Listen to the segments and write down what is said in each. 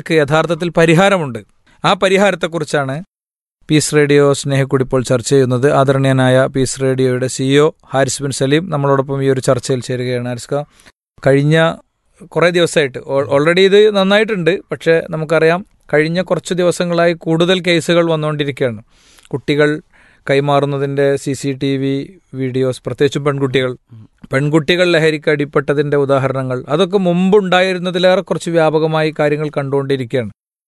ഇതിനൊക്കെ യഥാർത്ഥത്തിൽ പരിഹാരമുണ്ട് ആ പരിഹാരത്തെക്കുറിച്ചാണ് പീസ് റേഡിയോ സ്നേഹക്കൂടി ഇപ്പോൾ ചർച്ച ചെയ്യുന്നത് ആദരണീയനായ പീസ് റേഡിയോയുടെ സിഇഒ ഹാരിസ് ബിൻ സലീം നമ്മളോടൊപ്പം ഈ ഒരു ചർച്ചയിൽ ചേരുകയാണ് ഹാരിസ്ക കഴിഞ്ഞ കുറേ ദിവസമായിട്ട് ഓ- ഓൾറെഡി ഇത് നന്നായിട്ടുണ്ട് പക്ഷേ നമുക്കറിയാം കഴിഞ്ഞ കുറച്ച് ദിവസങ്ങളായി കൂടുതൽ കേസുകൾ വന്നുകൊണ്ടിരിക്കുകയാണ് കുട്ടികൾ കൈമാറുന്നതിൻ്റെ C C T V videos പ്രത്യേകിച്ചും പെൺകുട്ടികൾ പെൺകുട്ടികൾ ലഹരിക്ക് അടിപ്പെട്ടതിൻ്റെ ഉദാഹരണങ്ങൾ അതൊക്കെ മുമ്പുണ്ടായിരുന്നതിലേറെ കുറച്ച് വ്യാപകമായി കാര്യങ്ങൾ കണ്ടുകൊണ്ടിരിക്കുകയാണ്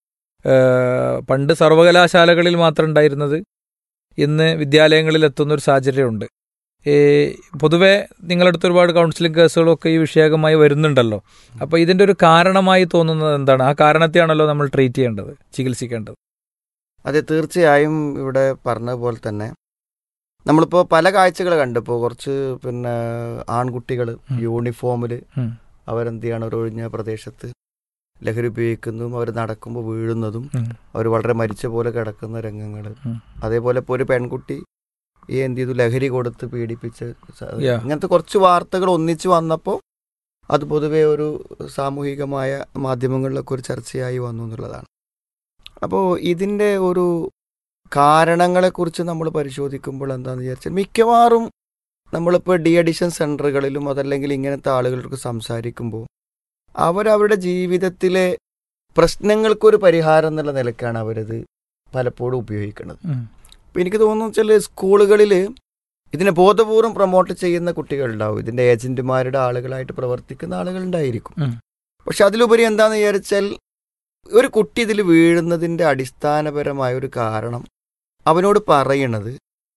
ഏഹ് പണ്ട് സർവകലാശാലകളിൽ മാത്രം ഉണ്ടായിരുന്നത് ഇന്ന് വിദ്യാലയങ്ങളിൽ എത്തുന്ന ഒരു സാഹചര്യമുണ്ട് ഈ പൊതുവെ നിങ്ങളടുത്ത് ഒരുപാട് കൗൺസിലിംഗ് കേസുകളൊക്കെ ഈ വിഷയകമായി വരുന്നുണ്ടല്ലോ അപ്പോൾ ഇതിൻ്റെ ഒരു കാരണമായി തോന്നുന്നത് എന്താണ് ആ കാരണത്തെയാണല്ലോ നമ്മൾ ട്രീറ്റ് ചെയ്യേണ്ടത് ചികിത്സിക്കേണ്ടത് അതെ തീർച്ചയായും ഇവിടെ പറഞ്ഞ പോലെ തന്നെ നമ്മളിപ്പോൾ പല കാഴ്ചകൾ കണ്ടിപ്പോൾ കുറച്ച് പിന്നെ ആൺകുട്ടികൾ ഉം. യൂണിഫോമിൽ ഉം. അവരെന്ത് ചെയ്യണം ഒരു ഒഴിഞ്ഞ പ്രദേശത്ത് ലഹരി ഉപയോഗിക്കുന്നതും അവർ നടക്കുമ്പോൾ വീഴുന്നതും ഉം. അവർ വളരെ മരിച്ച പോലെ കിടക്കുന്ന രംഗങ്ങൾ ഉം. അതേപോലെ ഇപ്പോൾ ഒരു പെൺകുട്ടി ഈ എന്ത് ചെയ്തു ലഹരി കൊടുത്ത് പീഡിപ്പിച്ച് സ- Yeah. ഇങ്ങനത്തെ കുറച്ച് വാർത്തകൾ ഒന്നിച്ച് വന്നപ്പോൾ അത് പൊതുവെ ഒരു സാമൂഹികമായ മാധ്യമങ്ങളിലൊക്കെ ഒരു ചർച്ചയായി വന്നു എന്നുള്ളതാണ് അപ്പോൾ ഇതിൻ്റെ ഒരു കാരണങ്ങളെക്കുറിച്ച് നമ്മൾ പരിശോധിക്കുമ്പോൾ എന്താണെന്ന് വിചാരിച്ചാൽ മിക്കവാറും നമ്മളിപ്പോൾ ഡി അഡിഷൻ സെൻ്ററുകളിലും അതല്ലെങ്കിൽ ഇങ്ങനത്തെ ആളുകൾക്ക് സംസാരിക്കുമ്പോൾ അവരവരുടെ ജീവിതത്തിലെ പ്രശ്നങ്ങൾക്കൊരു പരിഹാരം എന്നുള്ള നിലക്കാണ് അവരത് പലപ്പോഴും ഉപയോഗിക്കുന്നത് ഉം. അപ്പോൾ എനിക്ക് തോന്നുന്നു വെച്ചാൽ സ്കൂളുകളിൽ ഇതിനെ ബോധപൂർവം പ്രൊമോട്ട് ചെയ്യുന്ന കുട്ടികളുണ്ടാവും ഇതിൻ്റെ ഏജന്റുമാരുടെ ആളുകളായിട്ട് പ്രവർത്തിക്കുന്ന ആളുകളുണ്ടായിരിക്കും ഉം. പക്ഷെ അതിലുപരി എന്താണെന്ന് വിചാരിച്ചാൽ ഒരു കുട്ടി ഇതിൽ വീഴുന്നതിൻ്റെ അടിസ്ഥാനപരമായ ഒരു കാരണം അവനോട് പറയണത്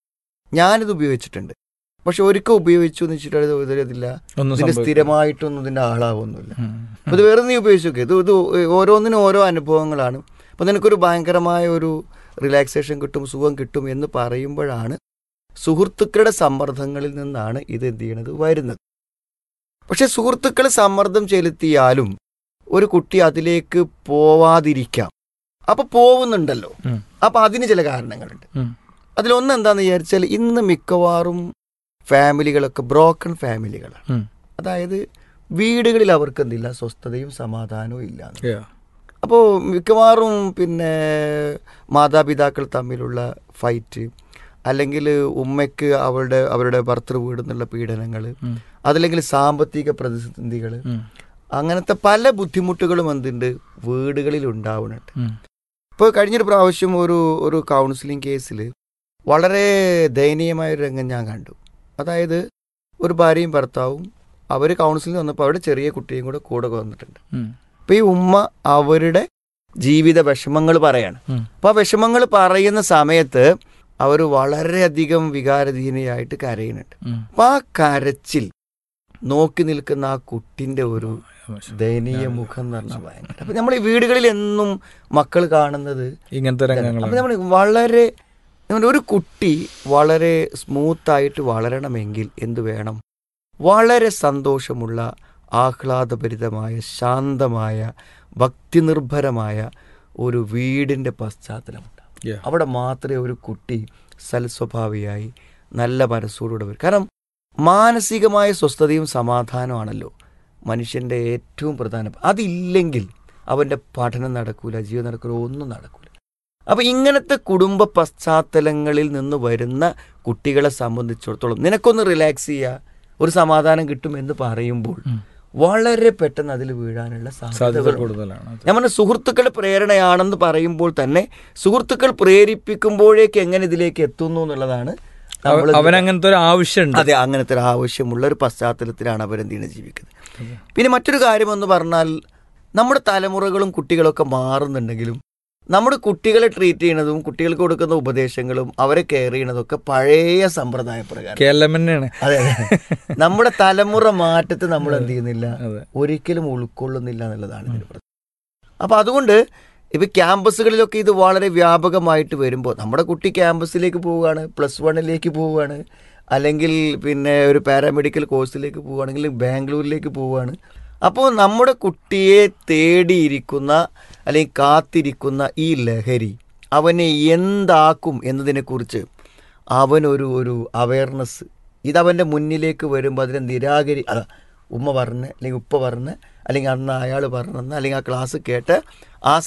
ഞാനിത് ഉപയോഗിച്ചിട്ടുണ്ട് പക്ഷെ ഒരിക്കൽ ഉപയോഗിച്ചു എന്ന് വെച്ചിട്ട് ഇതില്ല ഒന്നും ഇതിന്റെ സംഭവിക്കില്ല. സ്ഥിരമായിട്ടൊന്നും ഇതിന്റെ ആളാവൊന്നുമില്ല ഉം. അപ്പൊ ഇത് വേറെ നീ ഉപയോഗിച്ചു നോക്ക് ഇത് ഇത് ഓരോന്നിനും ഓരോ അനുഭവങ്ങളാണ് അപ്പൊ നിനക്കൊരു ഭയങ്കരമായ ഒരു റിലാക്സേഷൻ കിട്ടും സുഖം കിട്ടും എന്ന് പറയുമ്പോഴാണ് സുഹൃത്തുക്കളുടെ സമ്മർദ്ദങ്ങളിൽ നിന്നാണ് ഇത് എന്ത് ചെയ്യണത് വരുന്നത് പക്ഷെ സുഹൃത്തുക്കൾ സമ്മർദ്ദം ചെലുത്തിയാലും ഒരു കുട്ടി അതിലേക്ക് പോവാതിരിക്കാം അപ്പൊ പോകുന്നുണ്ടല്ലോ ഉം. അപ്പൊ അതിന് ചില കാരണങ്ങളുണ്ട് ഉം. അതിലൊന്ന് എന്താണെന്ന് വിചാരിച്ചാൽ ഇന്ന് മിക്കവാറും ഫാമിലികളൊക്കെ ബ്രോക്കൺ ഫാമിലികളാണ് ഉം. അതായത് വീടുകളിൽ അവർക്ക് എന്തില്ല സ്വസ്ഥതയും സമാധാനവും ഇല്ല Yeah. അപ്പോൾ മിക്കവാറും പിന്നെ മാതാപിതാക്കൾ തമ്മിലുള്ള ഫൈറ്റ് അല്ലെങ്കിൽ ഉമ്മയ്ക്ക് അവളുടെ അവരുടെ ഭർത്തൃ വീടുന്നുള്ള പീഡനങ്ങൾ ഉം. അതല്ലെങ്കിൽ സാമ്പത്തിക പ്രതിസന്ധികൾ ഉം. അങ്ങനത്തെ പല ബുദ്ധിമുട്ടുകളും എന്തുണ്ട് വീടുകളിൽ ഉണ്ടാവുന്നുണ്ട് ഉം. ഇപ്പോൾ കഴിഞ്ഞൊരു പ്രാവശ്യം ഒരു ഒരു കൗൺസിലിംഗ് കേസിൽ വളരെ ദയനീയമായ ഒരു രംഗം ഞാൻ കണ്ടു അതായത് ഒരു ഭാര്യയും ഭർത്താവും അവർ കൗൺസിലിംഗ് വന്നപ്പോൾ അവിടെ ചെറിയ കുട്ടിയും കൂടെ കൂടെ വന്നിട്ടുണ്ട് ഉം. അപ്പോൾ ഈ ഉമ്മ അവരുടെ ജീവിത വിഷമങ്ങൾ പറയാണ് ഉം. അപ്പോൾ ആ വിഷമങ്ങൾ പറയുന്ന സമയത്ത് അവർ വളരെയധികം വികാരധീനയായിട്ട് കരയുന്നുണ്ട് ഉം. അപ്പം ആ കരച്ചിൽ നോക്കി നിൽക്കുന്ന ആ കുട്ടിൻ്റെ ഒരു ദയനീയ മുഖം എന്ന് പറഞ്ഞാൽ ഭയങ്കര അപ്പം നമ്മൾ ഈ വീടുകളിൽ എന്നും മക്കൾ കാണുന്നത് ഇങ്ങനത്തെ അപ്പം രംഗങ്ങളാണ് നമ്മൾ വളരെ നമ്മൾ ഒരു കുട്ടി വളരെ സ്മൂത്തായിട്ട് വളരണമെങ്കിൽ എന്ത് വേണം വളരെ സന്തോഷമുള്ള ആഹ്ലാദഭരിതമായ ശാന്തമായ ഭക്തിനിർഭരമായ ഒരു വീടിൻ്റെ പശ്ചാത്തലമുണ്ട് Yeah. അവിടെ മാത്രമേ ഒരു കുട്ടി സൽസ്വഭാവിയായി നല്ല മനസ്സോടുകൂടെ വരും കാരണം മാനസികമായ സ്വസ്ഥതയും സമാധാനമാണല്ലോ മനുഷ്യൻ്റെ ഏറ്റവും പ്രധാന അതില്ലെങ്കിൽ അവൻ്റെ പഠനം നടക്കൂല ജീവിതം നടക്കൂല ഒന്നും നടക്കൂല അപ്പം ഇങ്ങനത്തെ കുടുംബ പശ്ചാത്തലങ്ങളിൽ നിന്ന് വരുന്ന കുട്ടികളെ സംബന്ധിച്ചിടത്തോളം നിനക്കൊന്ന് റിലാക്സ് ചെയ്യുക ഒരു സമാധാനം കിട്ടും എന്ന് പറയുമ്പോൾ ഉം. വളരെ പെട്ടെന്ന് അതിൽ വീഴാനുള്ള സാധ്യത സാധ്യതകൾ കൂടുതലാണ് അത്. ഞാൻ പറഞ്ഞ സുഹൃത്തുക്കളുടെ പ്രേരണയാണെന്ന് പറയുമ്പോൾ തന്നെ സുഹൃത്തുക്കൾ പ്രേരിപ്പിക്കുമ്പോഴേക്ക് എങ്ങനെ ഇതിലേക്ക് എത്തുന്നു എന്നുള്ളതാണ് അവ- നമ്മൾ അവൻ അങ്ങനത്തെ ഒരു ആവശ്യമുണ്ട് അതെ അങ്ങനത്തെ ഒരു ആവശ്യമുള്ള ഒരു പശ്ചാത്തലത്തിലാണ് അവരെന്തിനാണ് ജീവിക്കുന്നത് പിന്നെ മറ്റൊരു കാര്യം എന്ന് പറഞ്ഞാൽ നമ്മുടെ തലമുറകളും കുട്ടികളൊക്കെ മാറുന്നുണ്ടെങ്കിലും നമ്മുടെ കുട്ടികളെ ട്രീറ്റ് ചെയ്യണതും കുട്ടികൾക്ക് കൊടുക്കുന്ന ഉപദേശങ്ങളും അവരെ കെയർ ചെയ്യണതൊക്കെ പഴയ സമ്പ്രദായ പ്രകാരം കേരളം തന്നെയാണ് അതെ അതെ നമ്മുടെ തലമുറ മാറ്റത്തെ നമ്മൾ എന്ത് ചെയ്യുന്നില്ല അതെ ഒരിക്കലും ഉൾക്കൊള്ളുന്നില്ല എന്നുള്ളതാണ് ഇതിന് പ്രശ്നം അപ്പം അതുകൊണ്ട് ഇപ്പം ക്യാമ്പസുകളിലൊക്കെ ഇത് വളരെ വ്യാപകമായിട്ട് വരുമ്പോൾ നമ്മുടെ കുട്ടി ക്യാമ്പസിലേക്ക് പോവുകയാണ് പ്ലസ് വണ്ണിലേക്ക് പോവുകയാണ് അല്ലെങ്കിൽ പിന്നെ ഒരു പാരാമെഡിക്കൽ കോഴ്സിലേക്ക് പോവുകയാണെങ്കിൽ ബാംഗ്ലൂരിലേക്ക് പോവുകയാണ് അപ്പോൾ നമ്മുടെ കുട്ടിയെ തേടിയിരിക്കുന്ന അല്ലെങ്കിൽ കാത്തിരിക്കുന്ന ഈ ലഹരി അവനെ എന്താക്കും എന്നതിനെക്കുറിച്ച് അവനൊരു ഒരു അവയർനെസ് ഇതവൻ്റെ മുന്നിലേക്ക് വരുമ്പോൾ അതിനെ നിരാകരി അതാ ഉമ്മ പറഞ്ഞ് അല്ലെങ്കിൽ ഉപ്പ പറഞ്ഞ് അല്ലെങ്കിൽ അന്ന് അയാൾ പറഞ്ഞെന്ന് അല്ലെങ്കിൽ ആ ക്ലാസ് കേട്ട് ആ